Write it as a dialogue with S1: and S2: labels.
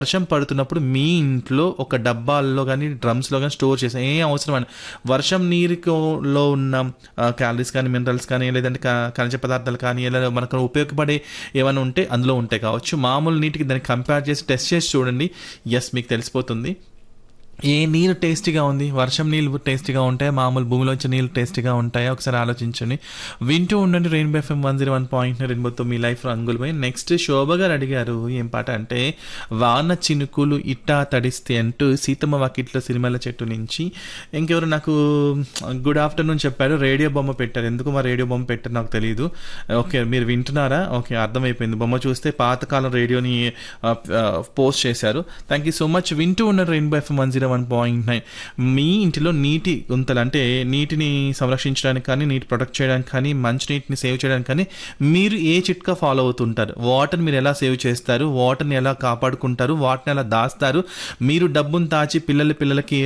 S1: వర్షం పడుతున్నప్పుడు మీ ఇంట్లో ఒక డబ్బాల్లో కానీ డ్రమ్స్లో కానీ స్టోర్ చేసే ఏం అవసరం అని వర్షం నీరులో ఉన్న క్యాలరీస్ కానీ మినరల్స్ కానీ లేదంటే క- ఖనిజ పదార్థాలు కానీ లేదా మనకు ఉపయోగపడే ఏమైనా ఉంటే అందులో ఉంటాయి కావచ్చు మామూలు నీటికి దాన్ని కంపేర్ చేసి టెస్ట్ చేసి చూడండి ఎస్ మీకు తెలిసిపోతుంది ఏ నీరు టేస్టీగా ఉంది వర్షం నీళ్ళు టేస్టీగా ఉంటాయా మామూలు భూమిలోంచి నీళ్ళు టేస్టీగా ఉంటాయా ఒకసారి ఆలోచించండి వింటూ ఉండండి rainbow FM one zero one point రెయిన్బోతో మీ లైఫ్ రంగులపై నెక్స్ట్ శోభ గారు అడిగారు ఏం పాట అంటే వాన చినుకులు ఇట్టా తడిస్తే అంటూ సీతమ్మ వాకిట్లో సిరిమల్ల చెట్టు నుంచి ఇంకెవరు నాకు గుడ్ ఆఫ్టర్నూన్ చెప్పారు రేడియో బొమ్మ పెట్టారు ఎందుకు మా రేడియో బొమ్మ పెట్టారు నాకు తెలియదు ఓకే మీరు వింటున్నారా ఓకే అర్థమైపోయింది బొమ్మ చూస్తే పాతకాలం రేడియోని పోస్ట్ చేశారు థ్యాంక్ యూ సో మచ్ వింటూ ఉన్న rainbow FM one zero one point nine మీ ఇంటిలో నీటి గుంతలు అంటే నీటిని సంరక్షించడానికి కానీ నీటి ప్రొటెక్ట్ చేయడానికి కానీ మంచి నీటిని సేవ్ చేయడానికి కానీ మీరు ఏ చిట్కా ఫాలో అవుతుంటారు వాటర్ని మీరు ఎలా సేవ్ చేస్తారు వాటర్ని ఎలా కాపాడుకుంటారు వాటిని ఎలా దాస్తారు మీరు డబ్బును దాచి పిల్లల పిల్లలకి